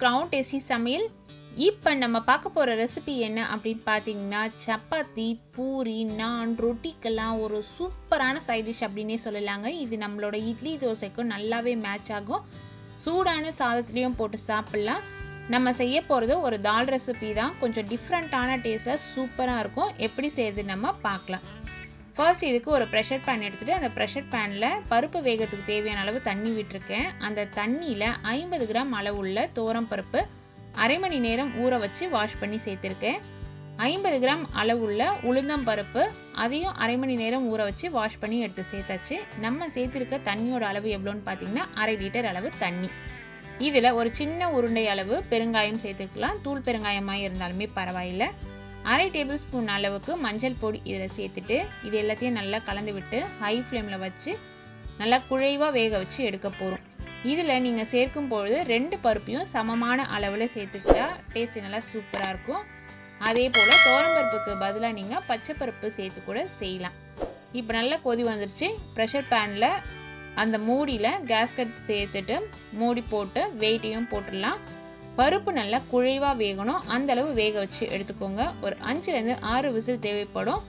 crown tasty சமையல் இப்போ நம்ம பார்க்க போகிற ரெசிபி என்ன அப்படின்னு பார்த்தீங்கன்னா சப்பாத்தி பூரி நான் ரொட்டிக்கெல்லாம் ஒரு சூப்பரான சைட் டிஷ் அப்படின்னே சொல்லலாங்க இது நம்மளோட இட்லி தோசைக்கும் நல்லாவே மேட்ச் ஆகும் சூடான சாதத்துலேயும் போட்டு சாப்பிட்லாம் நம்ம செய்ய போகிறது ஒரு தால் ரெசிபி தான் கொஞ்சம் டிஃப்ரெண்ட்டான டேஸ்ட்டில் சூப்பராக இருக்கும் எப்படி செய்கிறது நம்ம பார்க்கலாம் ஃபர்ஸ்ட் இதுக்கு ஒரு ப்ரெஷர் பேன் எடுத்துகிட்டு அந்த ப்ரெஷர் பேனில் பருப்பு வேகத்துக்கு தேவையான அளவு தண்ணி விட்டுருக்கேன் அந்த தண்ணியில் ஐம்பது கிராம் அளவுள்ள தோரம் பருப்பு அரை மணி நேரம் ஊற வச்சு வாஷ் பண்ணி சேர்த்துருக்கேன் ஐம்பது கிராம் அளவுள்ள உளுந்தம் பருப்பு அதையும் அரை மணி நேரம் ஊற வச்சு வாஷ் பண்ணி எடுத்து சேர்த்தாச்சு நம்ம சேர்த்துருக்க தண்ணியோட அளவு எவ்வளோன்னு பார்த்தீங்கன்னா அரை லிட்டர் அளவு தண்ணி இதில் ஒரு சின்ன உருண்டை அளவு பெருங்காயம் சேர்த்துக்கலாம் தூள் பெருங்காயமாக இருந்தாலுமே பரவாயில்லை அரை டேபிள் ஸ்பூன் அளவுக்கு மஞ்சள் பொடி இதில் சேர்த்துட்டு இது எல்லாத்தையும் நல்லா கலந்து விட்டு ஹை ஃப்ளேமில் வச்சு நல்லா குழைவாக வேக வச்சு எடுக்க போகிறோம் இதில் நீங்கள் சேர்க்கும் பொழுது ரெண்டு பருப்பையும் சமமான அளவில் சேர்த்துக்கிட்டா டேஸ்ட் நல்லா சூப்பராக இருக்கும் அதே போல் பருப்புக்கு பதிலாக நீங்கள் பச்சை பருப்பு சேர்த்து கூட செய்யலாம் இப்போ நல்லா கொதி வந்துருச்சு ப்ரெஷர் பேனில் அந்த மூடியில் கேஸ்கட் சேர்த்துட்டு மூடி போட்டு வெயிட்டையும் போட்டுடலாம் பருப்பு நல்லா குழைவாக வேகணும் அந்த அளவு வேக வச்சு எடுத்துக்கோங்க ஒரு அஞ்சுலேருந்து ஆறு விசில் தேவைப்படும்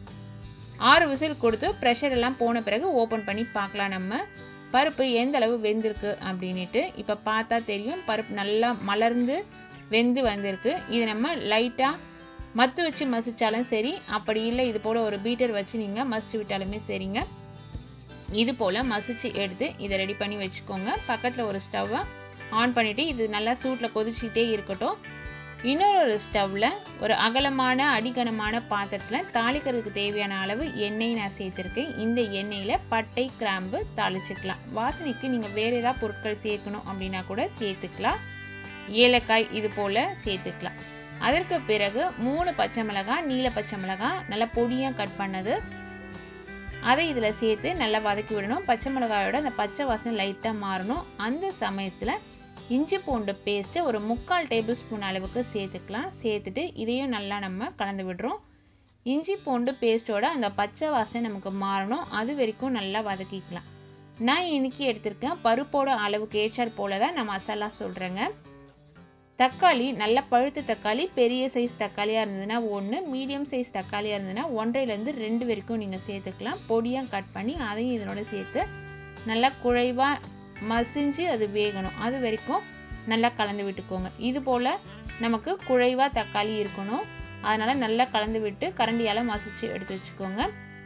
ஆறு விசில் கொடுத்து ப்ரெஷர் எல்லாம் போன பிறகு ஓப்பன் பண்ணி பார்க்கலாம் நம்ம பருப்பு எந்த அளவு வெந்திருக்கு அப்படின்ட்டு இப்போ பார்த்தா தெரியும் பருப்பு நல்லா மலர்ந்து வெந்து வந்திருக்கு இது நம்ம லைட்டாக மத்து வச்சு மசிச்சாலும் சரி அப்படி இல்லை இது போல் ஒரு பீட்டர் வச்சு நீங்கள் மசிச்சு விட்டாலுமே சரிங்க இது போல் மசிச்சு எடுத்து இதை ரெடி பண்ணி வச்சுக்கோங்க பக்கத்தில் ஒரு ஸ்டவ்வை ஆன் பண்ணிவிட்டு இது நல்லா சூட்டில் கொதிச்சிக்கிட்டே இருக்கட்டும் இன்னொரு ஒரு ஸ்டவ்வில் ஒரு அகலமான அடிகனமான பாத்திரத்தில் தாளிக்கிறதுக்கு தேவையான அளவு எண்ணெய் நான் சேர்த்துருக்கேன் இந்த எண்ணெயில் பட்டை கிராம்பு தாளிச்சுக்கலாம் வாசனைக்கு நீங்கள் வேறு ஏதாவது பொருட்கள் சேர்க்கணும் அப்படின்னா கூட சேர்த்துக்கலாம் ஏலக்காய் இது போல் சேர்த்துக்கலாம் அதற்கு பிறகு மூணு பச்சை மிளகாய் நீல பச்சை மிளகாய் நல்லா பொடியாக கட் பண்ணது அதை இதில் சேர்த்து நல்லா வதக்கி விடணும் பச்சை மிளகாயோட அந்த பச்சை வாசனை லைட்டாக மாறணும் அந்த சமயத்தில் இஞ்சி பூண்டு பேஸ்ட்டு ஒரு முக்கால் டேபிள் ஸ்பூன் அளவுக்கு சேர்த்துக்கலாம் சேர்த்துட்டு இதையும் நல்லா நம்ம கலந்து விடுறோம் இஞ்சி பூண்டு பேஸ்ட்டோட அந்த பச்சை வாசனை நமக்கு மாறணும் அது வரைக்கும் நல்லா வதக்கிக்கலாம் நான் இன்னைக்கு எடுத்திருக்கேன் பருப்போட அளவுக்கு ஏற்றார் போல தான் நான் மசாலா சொல்கிறேங்க தக்காளி நல்ல பழுத்த தக்காளி பெரிய சைஸ் தக்காளியாக இருந்ததுன்னா ஒன்று மீடியம் சைஸ் தக்காளியாக இருந்ததுன்னா ஒன்றையிலேருந்து ரெண்டு வரைக்கும் நீங்கள் சேர்த்துக்கலாம் பொடியாக கட் பண்ணி அதையும் இதனோட சேர்த்து நல்லா குழைவாக மசிஞ்சு அது வேகணும் அது வரைக்கும் நல்லா கலந்து விட்டுக்கோங்க இது போல் நமக்கு குழைவாக தக்காளி இருக்கணும் அதனால் நல்லா கலந்து விட்டு கரண்டியால் மசிச்சு எடுத்து வச்சுக்கோங்க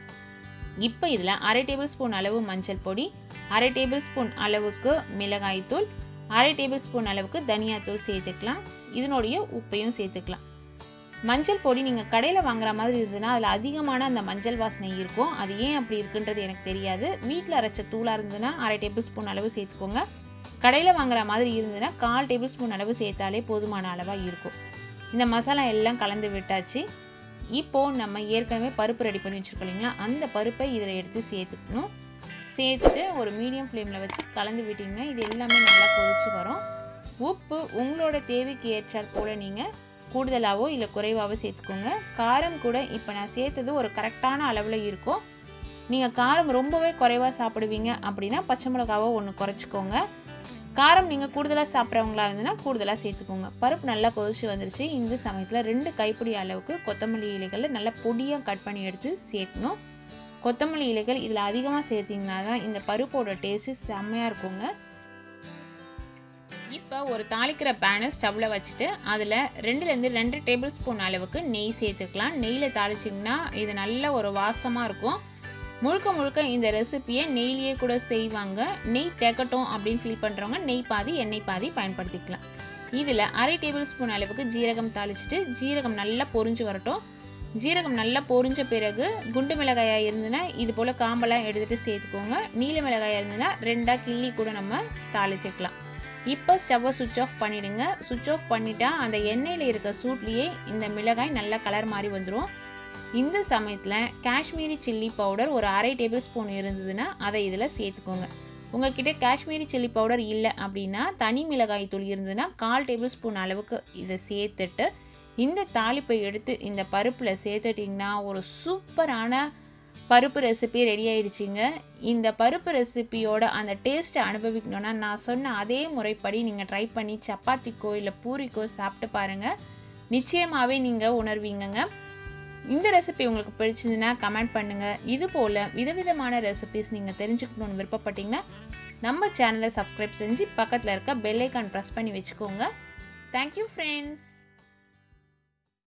இப்போ இதில் அரை டேபிள் ஸ்பூன் அளவு மஞ்சள் பொடி அரை டேபிள் ஸ்பூன் அளவுக்கு மிளகாய்த்தூள் அரை டேபிள் ஸ்பூன் அளவுக்கு தனியாத்தூள் சேர்த்துக்கலாம் இதனுடைய உப்பையும் சேர்த்துக்கலாம் மஞ்சள் பொடி நீங்கள் கடையில் வாங்குற மாதிரி இருந்ததுன்னா அதில் அதிகமான அந்த மஞ்சள் வாசனை இருக்கும் அது ஏன் அப்படி இருக்குன்றது எனக்கு தெரியாது வீட்டில் அரைச்ச தூளாக இருந்ததுன்னா அரை டேபிள் ஸ்பூன் அளவு சேர்த்துக்கோங்க கடையில் வாங்குற மாதிரி இருந்ததுன்னா கால் டேபிள் ஸ்பூன் அளவு சேர்த்தாலே போதுமான அளவாக இருக்கும் இந்த மசாலா எல்லாம் கலந்து விட்டாச்சு இப்போது நம்ம ஏற்கனவே பருப்பு ரெடி பண்ணி வச்சுருக்கோம் இல்லைங்களா அந்த பருப்பை இதில் எடுத்து சேர்த்துக்கணும் சேர்த்துட்டு ஒரு மீடியம் ஃப்ளேமில் வச்சு கலந்து விட்டிங்கன்னா இது எல்லாமே நல்லா கொதிச்சு வரும் உப்பு உங்களோட தேவைக்கு ஏற்றாற் போல் நீங்கள் கூடுதலாகவோ இல்லை குறைவாகவோ சேர்த்துக்கோங்க காரம் கூட இப்போ நான் சேர்த்தது ஒரு கரெக்டான அளவில் இருக்கும் நீங்கள் காரம் ரொம்பவே குறைவாக சாப்பிடுவீங்க அப்படின்னா பச்சை மிளகாவோ ஒன்று குறைச்சிக்கோங்க காரம் நீங்கள் கூடுதலாக சாப்பிட்றவங்களா இருந்ததுன்னா கூடுதலாக சேர்த்துக்கோங்க பருப்பு நல்லா கொதிச்சு வந்துருச்சு இந்த சமயத்தில் ரெண்டு கைப்பிடி அளவுக்கு கொத்தமல்லி இலைகளை நல்லா பொடியாக கட் பண்ணி எடுத்து சேர்க்கணும் கொத்தமல்லி இலைகள் இதில் அதிகமாக சேர்த்திங்கன்னா தான் இந்த பருப்போட டேஸ்ட்டு செம்மையாக இருக்குங்க இப்போ ஒரு தாளிக்கிற பேனை ஸ்டவ்வில் வச்சுட்டு அதில் ரெண்டுலேருந்து ரெண்டு டேபிள் ஸ்பூன் அளவுக்கு நெய் சேர்த்துக்கலாம் நெய்யில் தாளிச்சிங்கன்னா இது நல்ல ஒரு வாசமாக இருக்கும் முழுக்க முழுக்க இந்த ரெசிப்பியை நெய்லியே கூட செய்வாங்க நெய் தேக்கட்டும் அப்படின்னு ஃபீல் பண்ணுறவங்க நெய் பாதி எண்ணெய் பாதி பயன்படுத்திக்கலாம் இதில் அரை டேபிள் ஸ்பூன் அளவுக்கு ஜீரகம் தாளிச்சிட்டு ஜீரகம் நல்லா பொரிஞ்சு வரட்டும் ஜீரகம் நல்லா பொரிஞ்ச பிறகு குண்டு மிளகாயாக இருந்ததுன்னா இது போல் காம்பெல்லாம் எடுத்துகிட்டு சேர்த்துக்கோங்க நீல மிளகாயாக இருந்ததுன்னா ரெண்டாக கிள்ளி கூட நம்ம தாளிச்சிக்கலாம் இப்போ ஸ்டவ்வை சுவிட்ச் ஆஃப் பண்ணிவிடுங்க சுவிட்ச் ஆஃப் பண்ணிட்டா அந்த எண்ணெயில் இருக்க சூட்லேயே இந்த மிளகாய் நல்லா கலர் மாதிரி வந்துடும் இந்த சமயத்தில் காஷ்மீரி சில்லி பவுடர் ஒரு அரை டேபிள் ஸ்பூன் இருந்ததுன்னா அதை இதில் சேர்த்துக்கோங்க உங்ககிட்ட காஷ்மீரி சில்லி பவுடர் இல்லை அப்படின்னா தனி மிளகாய் தூள் இருந்ததுன்னா கால் டேபிள் ஸ்பூன் அளவுக்கு இதை சேர்த்துட்டு இந்த தாளிப்பை எடுத்து இந்த பருப்பில் சேர்த்துட்டிங்கன்னா ஒரு சூப்பரான பருப்பு ரெசிபி ரெடி ஆயிடுச்சுங்க இந்த பருப்பு ரெசிபியோட அந்த டேஸ்ட்டை அனுபவிக்கணுன்னா நான் சொன்ன அதே முறைப்படி நீங்கள் ட்ரை பண்ணி சப்பாத்திக்கோ இல்லை பூரிக்கோ சாப்பிட்டு பாருங்கள் நிச்சயமாகவே நீங்கள் உணர்வீங்கங்க இந்த ரெசிபி உங்களுக்கு பிடிச்சிருந்துன்னா கமெண்ட் பண்ணுங்கள் இது போல் விதவிதமான ரெசிபிஸ் நீங்கள் தெரிஞ்சுக்கணுன்னு விருப்பப்பட்டீங்கன்னா நம்ம சேனலை சப்ஸ்கிரைப் செஞ்சு பக்கத்தில் இருக்க பெல் ஐக்கான் ப்ரெஸ் பண்ணி வச்சுக்கோங்க தேங்க்யூ ஃப்ரெண்ட்ஸ்